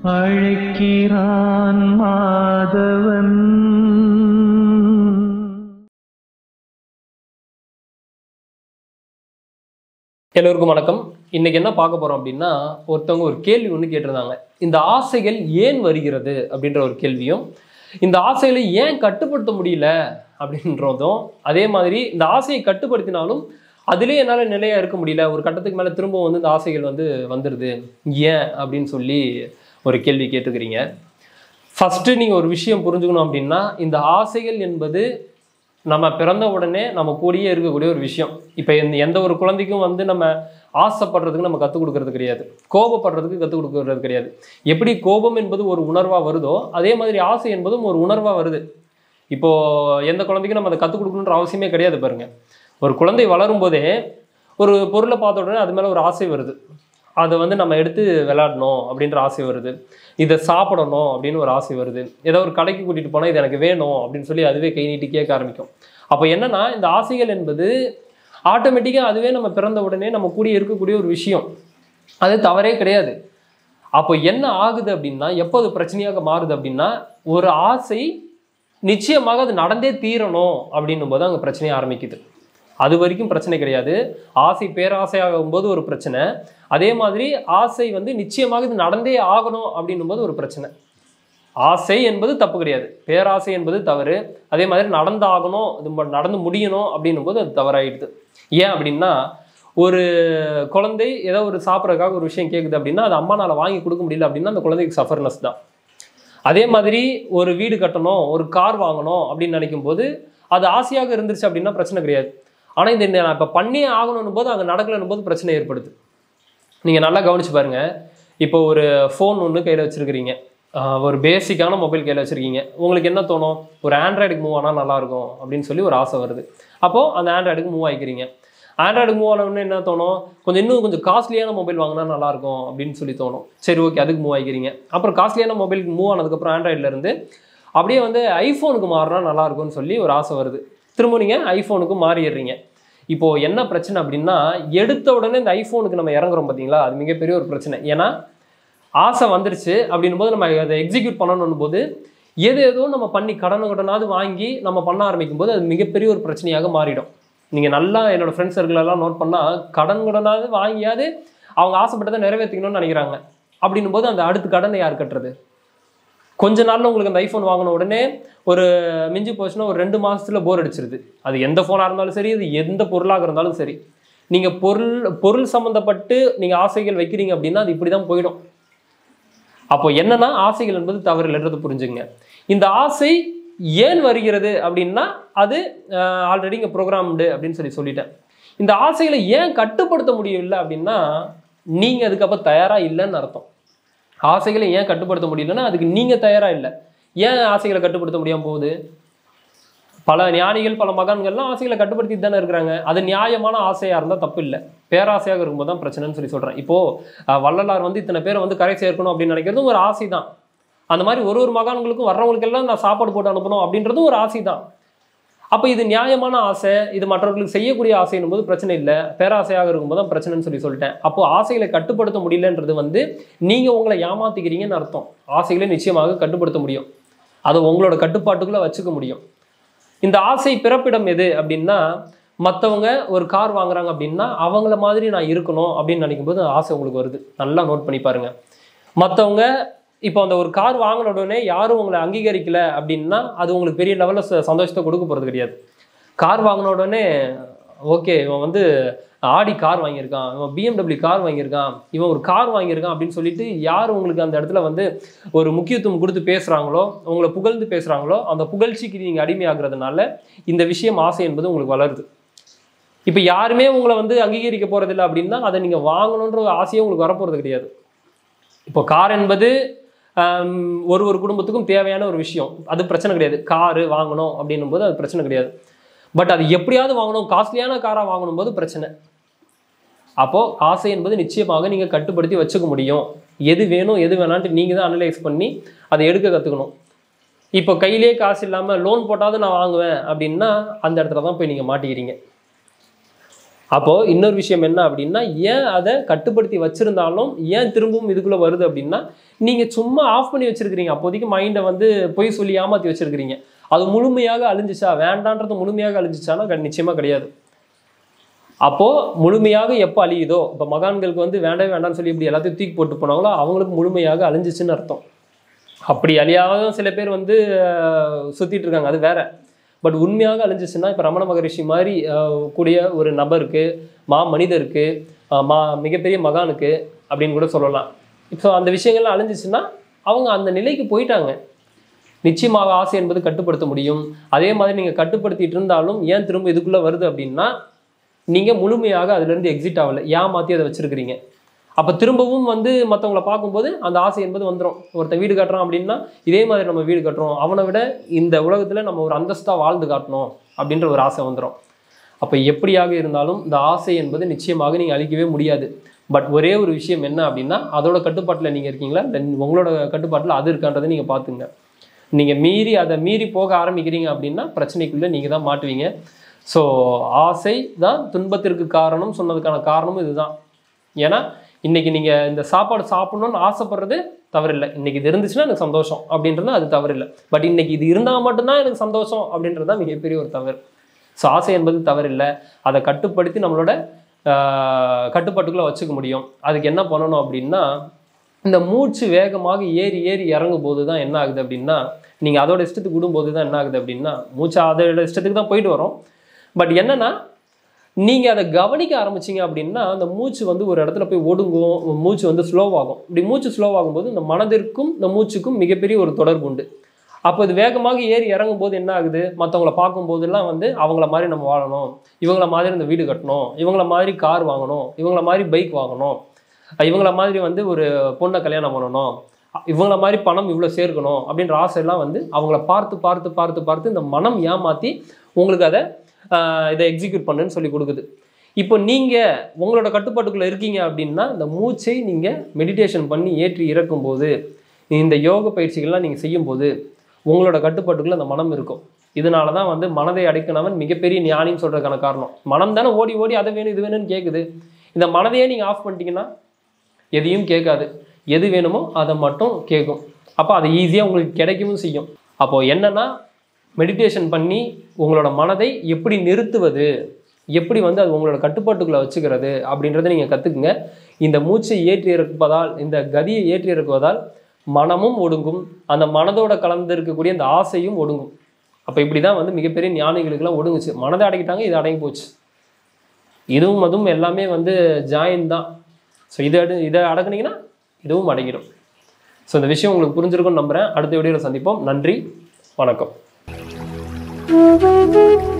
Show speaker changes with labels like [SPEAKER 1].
[SPEAKER 1] அழைக்கிறான் மாதவன்
[SPEAKER 2] எல்லோருக்கும் வணக்கம் இன்னைக்கு என்ன பார்க்க போறோம் அப்படின்னா ஒருத்தவங்க ஒரு கேள்வி ஒன்று கேட்டிருந்தாங்க இந்த ஆசைகள் ஏன் வருகிறது அப்படின்ற ஒரு கேள்வியும் இந்த ஆசைகளை ஏன் கட்டுப்படுத்த முடியல அப்படின்றதும் அதே மாதிரி இந்த ஆசையை கட்டுப்படுத்தினாலும் அதிலே என்னால் நிலையா இருக்க முடியல ஒரு கட்டத்துக்கு மேலே திரும்ப வந்து இந்த ஆசைகள் வந்து வந்துடுது ஏன் அப்படின்னு சொல்லி ஒரு கேள்வி கேட்டுக்கிறீங்க ஃபஸ்ட்டு நீங்கள் ஒரு விஷயம் புரிஞ்சுக்கணும் அப்படின்னா இந்த ஆசைகள் என்பது நம்ம பிறந்த உடனே நம்ம கூடயே இருக்கக்கூடிய ஒரு விஷயம் இப்போ இந்த எந்த ஒரு குழந்தைக்கும் வந்து நம்ம ஆசைப்படுறதுக்கு நம்ம கற்றுக் கொடுக்கறது கிடையாது கோபப்படுறதுக்கு கற்றுக் கொடுக்கறது கிடையாது எப்படி கோபம் என்பது ஒரு உணர்வாக வருதோ அதே மாதிரி ஆசை என்பதும் ஒரு உணர்வாக வருது இப்போ எந்த குழந்தைக்கும் நம்ம அதை கற்றுக் கொடுக்கணுன்ற அவசியமே கிடையாது பாருங்க ஒரு குழந்தை வளரும் போதே ஒரு பொருளை பார்த்த உடனே அது மேலே ஒரு ஆசை வருது அதை வந்து நம்ம எடுத்து விளையாடணும் அப்படின்ற ஆசை வருது இதை சாப்பிடணும் அப்படின்னு ஒரு ஆசை வருது ஏதோ ஒரு கடைக்கு கூட்டிகிட்டு போனால் இது எனக்கு வேணும் அப்படின்னு சொல்லி அதுவே கை நீட்டி கேட்க ஆரம்பிக்கும் அப்போ என்னன்னா இந்த ஆசைகள் என்பது ஆட்டோமேட்டிக்காக அதுவே நம்ம பிறந்த உடனே நம்ம கூட இருக்கக்கூடிய ஒரு விஷயம் அது தவறே கிடையாது அப்போ என்ன ஆகுது அப்படின்னா எப்போ அது பிரச்சனையாக மாறுது அப்படின்னா ஒரு ஆசை நிச்சயமாக அது நடந்தே தீரணும் அப்படின்னும் போது அங்கே பிரச்சனையே ஆரம்பிக்குது அது வரைக்கும் பிரச்சனை கிடையாது ஆசை பேராசையாகும் போது ஒரு பிரச்சனை அதே மாதிரி ஆசை வந்து நிச்சயமாக இது நடந்தே ஆகணும் அப்படின்னும் போது ஒரு பிரச்சனை ஆசை என்பது தப்பு கிடையாது பேராசை என்பது தவறு அதே மாதிரி நடந்தாகணும் இது ம- நடந்து முடியணும் அப்படின்னும் போது அது தவறாயிடுது ஏன் அப்படின்னா ஒரு குழந்தை ஏதோ ஒரு சாப்பிட்றதுக்காக ஒரு விஷயம் கேட்குது அப்படின்னா அது அம்மானால வாங்கி கொடுக்க முடியல அப்படின்னா அந்த குழந்தைக்கு சஃபர்னஸ் தான் அதே மாதிரி ஒரு வீடு கட்டணும் ஒரு கார் வாங்கணும் அப்படின்னு நினைக்கும் போது அது ஆசையாக இருந்துருச்சு அப்படின்னா பிரச்சனை கிடையாது ஆனால் இந்த நான் இப்போ பண்ணியே ஆகணும் போது அங்கே நடக்கலன்னும் போது பிரச்சனை ஏற்படுது நீங்கள் நல்லா கவனிச்சு பாருங்க இப்போ ஒரு ஃபோன் ஒன்று கையில் வச்சுருக்கிறீங்க ஒரு பேசிக்கான மொபைல் கையில் வச்சுருக்கீங்க உங்களுக்கு என்ன தோணும் ஒரு ஆண்ட்ராய்டுக்கு மூவ் ஆனால் நல்லாயிருக்கும் அப்படின்னு சொல்லி ஒரு ஆசை வருது அப்போது அந்த ஆண்ட்ராய்டுக்கு மூவ் ஆகிக்கிறீங்க ஆண்ட்ராய்டு மூவ் ஆன உடனே என்ன தோணும் கொஞ்சம் இன்னும் கொஞ்சம் காஸ்ட்லியான மொபைல் வாங்கினா நல்லாயிருக்கும் அப்படின்னு சொல்லி தோணும் சரி ஓகே அதுக்கு மூவ் ஆகிக்கிறீங்க அப்புறம் காஸ்ட்லியான மொபைலுக்கு மூவ் ஆனதுக்கப்புறம் ஆண்ட்ராய்டுல இருந்து அப்படியே வந்து ஐஃபோனுக்கு மாறினா நல்லா இருக்கும்னு சொல்லி ஒரு ஆசை வருது திரும்ப நீங்கள் ஐஃபோனுக்கு மாறிடுறீங்க இப்போ என்ன பிரச்சனை அப்படின்னா எடுத்த உடனே இந்த ஐஃபோனுக்கு நம்ம இறங்குறோம் பார்த்தீங்களா அது மிகப்பெரிய ஒரு பிரச்சனை ஏன்னா ஆசை வந்துருச்சு அப்படின்னும் போது நம்ம அதை எக்ஸிக்யூட் பண்ணணும் போது எது ஏதோ நம்ம பண்ணி கடன் கடனாவது வாங்கி நம்ம பண்ண ஆரம்பிக்கும் போது அது மிகப்பெரிய ஒரு பிரச்சனையாக மாறிடும் நீங்கள் நல்லா என்னோட ஃப்ரெண்ட்ஸ் சர்க்கிளெல்லாம் நோட் பண்ணால் கடன் கடனாவது வாங்கியாவது அவங்க ஆசைப்பட்டதை நிறைவேற்றிக்கணும்னு நினைக்கிறாங்க அப்படின்னும் போது அந்த அடுத்த கடனை யார் கட்டுறது கொஞ்ச நாள்ல உங்களுக்கு அந்த ஐஃபோன் வாங்கின உடனே ஒரு மிஞ்சி போச்சுன்னா ஒரு ரெண்டு மாசத்துல போர் அடிச்சிருது அது எந்த ஃபோனாக இருந்தாலும் சரி அது எந்த பொருளாக இருந்தாலும் சரி நீங்க பொருள் பொருள் சம்மந்தப்பட்டு நீங்க ஆசைகள் வைக்கிறீங்க அப்படின்னா அது இப்படி தான் போயிடும் அப்போ என்னன்னா ஆசைகள் என்பது தவறு இல்லைன்றது புரிஞ்சுங்க இந்த ஆசை ஏன் வருகிறது அப்படின்னா அது ஆல்ரெடி இங்கே ப்ரோக்ராம்டு அப்படின்னு சொல்லி சொல்லிட்டேன் இந்த ஆசைகளை ஏன் கட்டுப்படுத்த முடியல அப்படின்னா நீங்கள் அதுக்கப்புறம் தயாராக இல்லைன்னு அர்த்தம் ஆசைகளை ஏன் கட்டுப்படுத்த முடியலன்னா அதுக்கு நீங்கள் தயாராக இல்லை ஏன் ஆசைகளை கட்டுப்படுத்த முடியாமல் போகுது பல ஞானிகள் பல மகான்கள்லாம் ஆசைகளை கட்டுப்படுத்தி தானே இருக்கிறாங்க அது நியாயமான ஆசையாக இருந்தால் தப்பு இல்லை பேராசையாக இருக்கும்போது தான் பிரச்சனைன்னு சொல்லி சொல்கிறேன் இப்போது வள்ளலார் வந்து இத்தனை பேரை வந்து கரை சேர்க்கணும் அப்படின்னு நினைக்கிறதும் ஒரு ஆசை தான் அந்த மாதிரி ஒரு ஒரு மகான்களுக்கும் வர்றவங்களுக்கெல்லாம் நான் சாப்பாடு போட்டு அனுப்பணும் அப்படின்றதும் ஒரு ஆசை தான் அப்போ இது நியாயமான ஆசை இது மற்றவர்களுக்கு செய்யக்கூடிய ஆசைன்னும் போது பிரச்சனை இல்லை பேராசையாக இருக்கும்போது தான் பிரச்சனைன்னு சொல்லி சொல்லிட்டேன் அப்போ ஆசைகளை கட்டுப்படுத்த முடியலன்றது வந்து நீங்கள் உங்களை ஏமாத்திக்கிறீங்கன்னு அர்த்தம் ஆசைகளை நிச்சயமாக கட்டுப்படுத்த முடியும் அதை உங்களோட கட்டுப்பாட்டுக்குள்ளே வச்சுக்க முடியும் இந்த ஆசை பிறப்பிடம் எது அப்படின்னா மற்றவங்க ஒரு கார் வாங்குறாங்க அப்படின்னா அவங்கள மாதிரி நான் இருக்கணும் அப்படின்னு நினைக்கும் போது ஆசை உங்களுக்கு வருது நல்லா நோட் பண்ணி பாருங்க மற்றவங்க இப்போ அந்த ஒரு கார் வாங்கின உடனே யாரும் உங்களை அங்கீகரிக்கல அப்படின்னா அது உங்களுக்கு பெரிய லெவலில் சந்தோஷத்தை கொடுக்க போகிறது கிடையாது கார் வாங்கின உடனே ஓகே இவன் வந்து ஆடி கார் வாங்கியிருக்கான் இவன் பிஎம்டபிள்யூ கார் வாங்கியிருக்கான் இவன் ஒரு கார் வாங்கியிருக்கான் அப்படின்னு சொல்லிட்டு யார் உங்களுக்கு அந்த இடத்துல வந்து ஒரு முக்கியத்துவம் கொடுத்து பேசுகிறாங்களோ உங்களை புகழ்ந்து பேசுகிறாங்களோ அந்த புகழ்ச்சிக்கு நீங்கள் அடிமையாகிறதுனால இந்த விஷயம் ஆசை என்பது உங்களுக்கு வளருது இப்போ யாருமே உங்களை வந்து அங்கீகரிக்க போகிறதில்ல அப்படின்னா அதை நீங்கள் வாங்கணுன்ற ஒரு ஆசையே உங்களுக்கு வரப்போகிறது கிடையாது இப்போ கார் என்பது ஆம், ஒரு ஒரு குடும்பத்துக்கும் தேவையான ஒரு விஷயம் அது பிரச்சனை கிடையாது காரு வாங்கணும் அப்படின்னும் போது அது பிரச்சனை கிடையாது பட் அது எப்படியாவது வாங்கணும் காஸ்ட்லியான காராக வாங்கணும் போது பிரச்சனை அப்போது ஆசை என்பது நிச்சயமாக நீங்கள் கட்டுப்படுத்தி வச்சுக்க முடியும் எது வேணும் எது வேணான்ட்டு நீங்கள் தான் அனலைஸ் பண்ணி அதை எடுக்க கற்றுக்கணும் இப்போ கையிலே காசு இல்லாமல் லோன் போட்டாவது நான் வாங்குவேன் அப்படின்னா அந்த இடத்துல தான் போய் நீங்கள் மாட்டிக்கிறீங்க அப்போது இன்னொரு விஷயம் என்ன அப்படின்னா ஏன் அதை கட்டுப்படுத்தி வச்சுருந்தாலும் ஏன் திரும்பவும் இதுக்குள்ளே வருது அப்படின்னா நீங்கள் சும்மா ஆஃப் பண்ணி வச்சுருக்கிறீங்க அப்போதைக்கு மைண்டை வந்து பொய் சொல்லி ஏமாற்றி வச்சுருக்கிறீங்க அது முழுமையாக அழிஞ்சிச்சா வேண்டான்றது முழுமையாக அழிஞ்சிச்சானா க- நிச்சயமா கிடையாது அப்போது முழுமையாக எப்போ அழியுதோ இப்போ மகான்களுக்கு வந்து வேண்டவே வேண்டாம்னு சொல்லி இப்படி எல்லாத்தையும் தூக்கி போட்டு போனாங்களோ அவங்களுக்கு முழுமையாக அழிஞ்சிச்சுன்னு அர்த்தம் அப்படி அழியாத சில பேர் வந்து அஹ், சுத்திட்டு இருக்காங்க அது வேற பட் உண்மையாக அழிஞ்சிச்சுன்னா இப்போ ரமண மகரிஷி மாதிரி அஹ், கூடிய ஒரு நபருக்கு மா மனிதருக்கு அஹ், மா மிகப்பெரிய மகானுக்கு அப்படின்னு கூட சொல்லலாம் இப்போ அந்த விஷயங்கள்லாம் அழிஞ்சிச்சுன்னா அவங்க அந்த நிலைக்கு போயிட்டாங்க நிச்சயமாக ஆசை என்பது கட்டுப்படுத்த முடியும் அதே மாதிரி நீங்கள் கட்டுப்படுத்திட்டு இருந்தாலும் ஏன் திரும்ப இதுக்குள்ளே வருது அப்படின்னா நீங்கள் முழுமையாக அதுலேருந்து எக்ஸிட் ஆகலை ஏமாற்றி அதை வச்சிருக்கிறீங்க அப்போ திரும்பவும் வந்து மற்றவங்கள பார்க்கும்போது அந்த ஆசை என்பது வந்துடும் ஒருத்தன் வீடு கட்டுறான் அப்படின்னா இதே மாதிரி நம்ம வீடு கட்டுறோம் அவனை விட இந்த உலகத்தில் நம்ம ஒரு அந்தஸ்தாக வாழ்ந்து காட்டணும் அப்படின்ற ஒரு ஆசை வந்துடும் அப்போ எப்படியாக இருந்தாலும் இந்த ஆசை என்பது நிச்சயமாக நீங்கள் அழிக்கவே முடியாது பட் ஒரே ஒரு விஷயம் என்ன அப்படின்னா அதோட கட்டுப்பாட்டில் நீங்கள் இருக்கீங்களா இல்லை உங்களோட கட்டுப்பாட்டில் அது இருக்கான்றதை நீங்கள் பார்த்துங்க நீங்கள் மீறி அதை மீறி போக ஆரம்பிக்கிறீங்க அப்படின்னா பிரச்சனைக்குள்ளே நீங்கள் தான் மாட்டுவீங்க ஸோ ஆசை தான் துன்பத்திற்கு காரணம் சொன்னதுக்கான காரணமும் இதுதான் ஏன்னா இன்னைக்கு நீங்கள் இந்த சாப்பாடு சாப்பிடணும்னு ஆசைப்படுறது தவறில்லை இன்னைக்கு இது இருந்துச்சுன்னா எனக்கு சந்தோஷம் அப்படின்றது அது தவறில்லை பட் இன்னைக்கு இது இருந்தால் மட்டும்தான் எனக்கு சந்தோஷம் அப்படின்றது தான் மிகப்பெரிய ஒரு தவறு ஸோ ஆசை என்பது தவறில்லை அதை கட்டுப்படுத்தி நம்மளோட ஆஹ், கட்டுப்பாட்டுக்குள்ளே வச்சுக்க முடியும் அதுக்கு என்ன பண்ணணும் அப்படின்னா இந்த மூச்சு வேகமாக ஏறி ஏறி இறங்கும் போது தான் என்ன ஆகுது அப்படின்னா நீங்கள் அதோட இஷ்டத்துக்கு விடும்போது தான் என்ன ஆகுது அப்படின்னா மூச்சு அதோட இஷ்டத்துக்கு தான் போயிட்டு வரும் பட் என்னன்னா நீங்கள் அதை கவனிக்க ஆரம்பிச்சீங்க அப்படின்னா அந்த மூச்சு வந்து ஒரு இடத்துல போய் ஒடுங்கும் மூச்சு வந்து ஸ்லோவாகும் இப்படி மூச்சு ஸ்லோவாகும் போது இந்த மனதிற்கும் இந்த மூச்சுக்கும் மிகப்பெரிய ஒரு தொடர்பு உண்டு அப்போ இது வேகமாக ஏறி இறங்கும் போது என்ன ஆகுது மற்றவங்கள பார்க்கும்போதெல்லாம் வந்து அவங்கள மாதிரி நம்ம வாழணும் இவங்கள மாதிரி இந்த வீடு கட்டணும் இவங்கள மாதிரி கார் வாங்கணும் இவங்கள மாதிரி பைக் வாங்கணும் இவங்கள மாதிரி வந்து ஒரு பொண்ணை கல்யாணம் பண்ணணும் இவங்கள மாதிரி பணம் இவ்வளோ சேர்க்கணும் அப்படின்ற ஆசையெல்லாம் வந்து அவங்கள பார்த்து பார்த்து பார்த்து பார்த்து இந்த மனம் ஏமாற்றி உங்களுக்கு அதை ஆஹ், இதை எக்ஸிக்யூட் பண்ணுன்னு சொல்லி கொடுக்குது இப்போ நீங்கள் உங்களோட கட்டுப்பாட்டுக்குள்ளே இருக்கீங்க அப்படின்னா இந்த மூச்சை நீங்கள் மெடிடேஷன் பண்ணி ஏற்றி இறக்கும்போது இந்த யோக பயிற்சிகள்லாம் நீங்கள் செய்யும்போது உங்களோட கட்டுப்பாட்டுக்குள்ள அந்த மனம் இருக்கும் இதனால தான் வந்து மனதை அடைக்கணவன் மிகப்பெரிய ஞானின்னு சொல்றதுக்கான காரணம் மனம் தானே ஓடி ஓடி அதை வேணும் இது வேணும்னு கேட்குது இந்த மனதையே நீங்கள் ஆஃப் பண்ணிட்டீங்கன்னா எதையும் கேட்காது எது வேணுமோ அதை மட்டும் கேட்கும் அப்போ அது ஈஸியாக உங்களுக்கு கிடைக்கவும் செய்யும் அப்போது என்னன்னா மெடிடேஷன் பண்ணி உங்களோட மனதை எப்படி நிறுத்துவது எப்படி வந்து அது உங்களோட கட்டுப்பாட்டுக்குள்ளே வச்சுக்கிறது அப்படின்றத நீங்கள் கற்றுக்குங்க இந்த மூச்சை ஏற்றி இறக்குவதால் இந்த கதியை ஏற்றி இறக்குவதால் மனமும் ஒடுங்கும் அந்த மனதோட கலந்து இருக்கக்கூடிய அந்த ஆசையும் ஒடுங்கும் அப்போ இப்படி தான் வந்து மிகப்பெரிய ஞானிகளுக்கெல்லாம் ஒடுங்குச்சு மனதை அடக்கிட்டாங்க இது அடங்கி போச்சு இதுவும் அதுவும் எல்லாமே வந்து ஜாயின் தான் ஸோ இதை அடு இதை அடக்குனீங்கன்னா இதுவும் அடங்கிடும் ஸோ இந்த விஷயம் உங்களுக்கு புரிஞ்சிருக்கும்னு நம்புகிறேன் அடுத்த வீடியோவில் சந்திப்போம் நன்றி வணக்கம்
[SPEAKER 3] Thank you.